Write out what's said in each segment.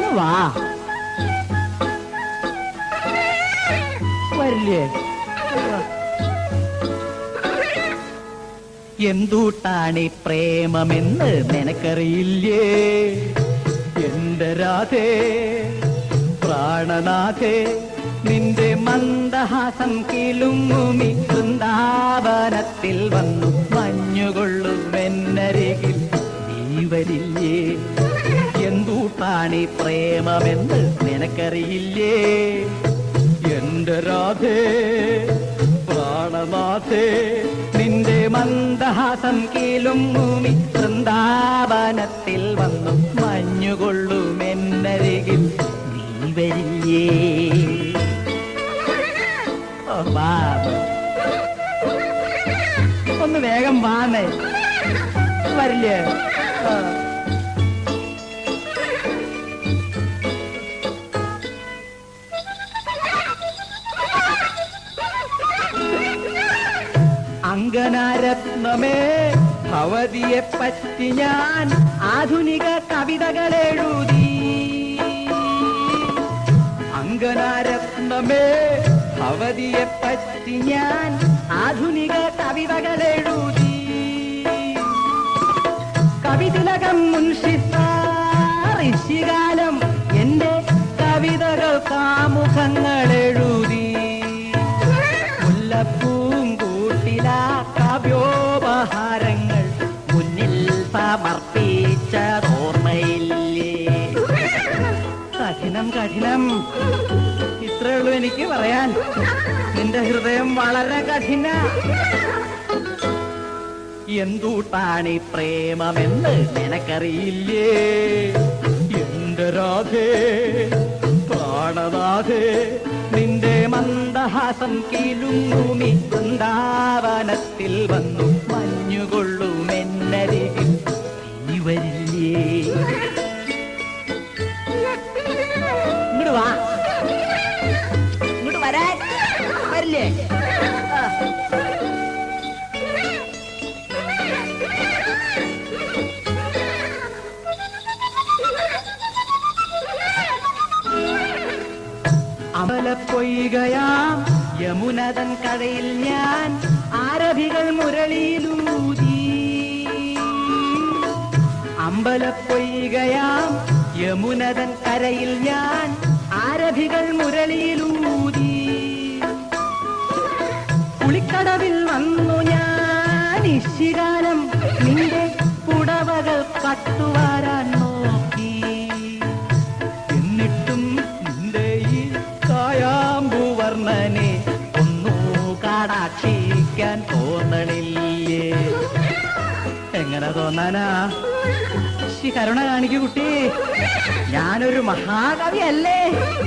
ഒന്ന് വാ വരില്ലേ വാ. എന്തുട്ടാണ് ഈ പ്രേമമെന്ന് നിനക്കറിയില്ലേ എന്റെ രാധേ പ്രാണനാഥേ നിന്റെ മന്ദഹാസം കിളുങ്ങുമി വൃന്ദാവനത്തിൽ വന്നു മഞ്ഞുകൊള്ളുമെന്നരികിൽ നീ വരില്ലേ എന്തുട്ടാണ് ഈ പ്രേമമെന്ന് നിനക്കറിയില്ലേ എന്റെ രാധേ പ്രാണനാഥേ നിന്റെ മന്ദഹാസം കീലുങ്ങുമി വൃന്ദാവനത്തിൽ വന്നു മഞ്ഞുകൊള്ളുമെന്നരികിൽ നീ വരില്ലേ ഓ, വാ. ഒന്ന് വേഗം വാന്നേ വരില്ലേ ആ. അങ്കനാരത്നമേ ഭവതിയെ പറ്റി ഞാൻ ആധുനിക കവിതകൾ എഴുതി അങ്കനാരത്നമേ ഭവതിയെ പറ്റി ഞാൻ ആധുനിക കവിതകൾ എഴുതി കവിതിലകം മുൻഷിത്താർ ഇശികാലം എന്റെ കവിതകൾ കാമുഖങ്ങൾ എഴുതി മുല്ലപ്പൂങ്കൂട്ടില കാവ്യോപഹാരങ്ങൾ മുന്നിൽ സമർപ്പിച്ചതോർമ്മയില്ലേ കഠിനം കഠിനം ഇത്രേ ഉള്ളൂ എനിക്ക് പറയാൻ നിന്റെ ഹൃദയം വളരെ കഠിന എന്തുട്ടാണ് ഈ പ്രേമമെന്ന് നിനക്കറിയില്ലേ എന്റെ രാധേ പ്രാണനാഥേ നിന്റെ മന്ദഹാസം കീലുങ്ങുമി വൃന്ദാവനത്തിൽ വന്നു മഞ്ഞുകൊള്ളുമെന്നരികിൽ നീ വരില്ലേ ഇങ്ങോട്ട് വാ ഇങ്ങോട്ട് വരാൻ വരില്ലേ ആ. അമലപ്പൊയ്കയാം യമുനതൻ കടയിൽ ഞാൻ ആരഭികൾ മുരളിയിലൂതി അമ്പലപ്പൊയ്കയാം യമുനതൻ കരയിൽ ഞാൻ ആരഭികൾ മുരളിയിലൂതി കുളിക്കടവിൽ വന്നു ഞാൻ ഇശികാലം നിന്റെ പുടവകൾ കട്ടുവാരാൻ നോക്കി എന്നിട്ടും നിന്റെ ഈ കായാമ്പുവർണ്ണനെ ഒന്നു കാടാക്ഷിക്കാൻ തോന്നണില്ലേ എങ്ങനെ തോന്നാനാ ശ്രീ കരുണ കാണിക്കൂ കുട്ടി ഞാനൊരു മഹാകവിയല്ലേ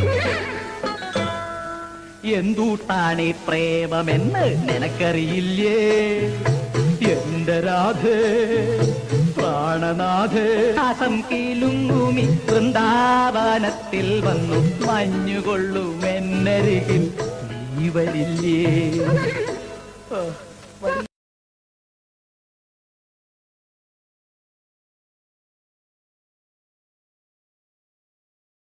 എന്തുട്ടാണ് ഈ പ്രേമമെന്ന് നിനക്കറിയില്ലേ എന്റെ രാധേ പ്രാണനാഥേ ആസം കീലുങ്ങുമി വൃന്ദാവനത്തിൽ വന്നു മഞ്ഞുകൊള്ളുമെന്നരികിൽ നീ വരില്ലേ ഓ